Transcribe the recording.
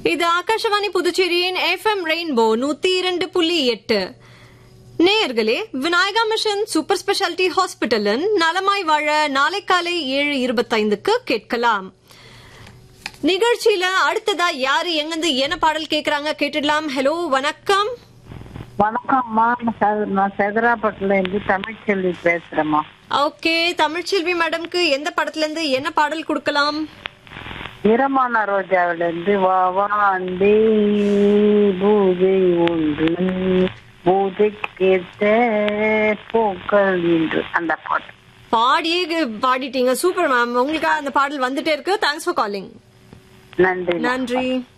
இது ஆகாஷவாணி புதுச்சேரியின் FM rainbow நூத்தி இரண்டு புள்ளி எட்டு நேயர்களே விநாயகா மிஷன் சூப்பர் ஸ்பெஷாலிட்டி ஹாஸ்பிட்டலின் நலமாய் வாழ நாளை காலை ஏழு இருபத்தைந்துக்கு கேட்கலாம் நிகழ்ச்சியில அடுத்ததா யாரு எங்கிருந்து என்ன பாடல் கேக்குறாங்க கேட்டுடலாம் ஹலோ வணக்கம் வணக்கம்மா நான் சே- நான் சேதராப்பட்டுல இருந்து தமிழ்ச்செல்வி பேசுறேம்மா ஓகே தமிழ்ச்செல்வி மேடம்க்கு எந்த படத்துல இருந்து என்ன பாடல் கொடுக்கலாம் ஈரமான ரோஜாவில இருந்து வா வாண்டே பூஜை ஒன்று பூஜை கேட்ட பூக்கள் என்று அந்த பாட்டு பாடியே பாடிட்டீங்க சூப்பர் மேம் உங்களுக்கு அந்த பாடல் வந்துட்டே இருக்கு தேங்க்ஸ் ஃபார் காலிங் நன்றி நன்றி